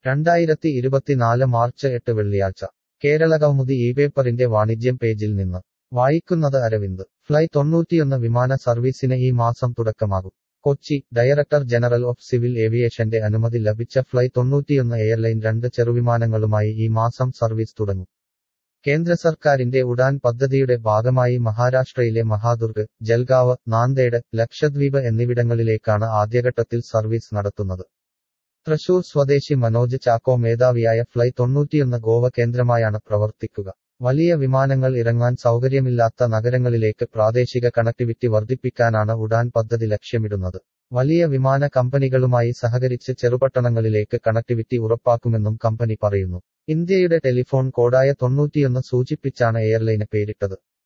രണ്ടായിരത്തി ഇരുപത്തിനാല് മാർച്ച് എട്ട് വെള്ളിയാഴ്ച കേരളകൗമുദി ഈ പേപ്പറിന്റെ വാണിജ്യം പേജിൽ നിന്ന് വായിക്കുന്നത് അരവിന്ദ് ഫ്ലൈ തൊണ്ണൂറ്റിയൊന്ന് വിമാന സർവീസിന് ഈ മാസം തുടക്കമാകും Kochi director general of civil ഏവിയേഷന്റെ അനുമതി ലഭിച്ച ഫ്ലൈ തൊണ്ണൂറ്റിയൊന്ന് എയർലൈൻ രണ്ട് ചെറുവിമാനങ്ങളുമായി ഈ മാസം സർവീസ് തുടങ്ങും കേന്ദ്ര സർക്കാരിന്റെ ഉഡാൻ പദ്ധതിയുടെ ഭാഗമായി മഹാരാഷ്ട്രയിലെ മഹാദുർഗ് ജൽഗാവ് നാന്ദേഡ് ലക്ഷദ്വീപ് എന്നിവിടങ്ങളിലേക്കാണ് ആദ്യഘട്ടത്തിൽ സർവീസ് നടത്തുന്നത് തൃശൂർ സ്വദേശി മനോജ് ചാക്കോ മേധാവിയായ ഫ്ലൈ തൊണ്ണൂറ്റിയൊന്ന് ഗോവ കേന്ദ്രമായാണ് പ്രവർത്തിക്കുക വലിയ വിമാനങ്ങൾ ഇറങ്ങാൻ സൗകര്യമില്ലാത്ത നഗരങ്ങളിലേക്ക് പ്രാദേശിക കണക്ടിവിറ്റി വർദ്ധിപ്പിക്കാനാണ് ഉഡാൻ പദ്ധതി ലക്ഷ്യമിടുന്നത് വലിയ വിമാന കമ്പനികളുമായി സഹകരിച്ച് ചെറുപട്ടണങ്ങളിലേക്ക് കണക്ടിവിറ്റി ഉറപ്പാക്കുമെന്നും കമ്പനി പറയുന്നു ഇന്ത്യയുടെ ടെലിഫോൺ കോഡായ തൊണ്ണൂറ്റിയൊന്ന് സൂചിപ്പിച്ചാണ് എയർലൈന് പേരിട്ടത്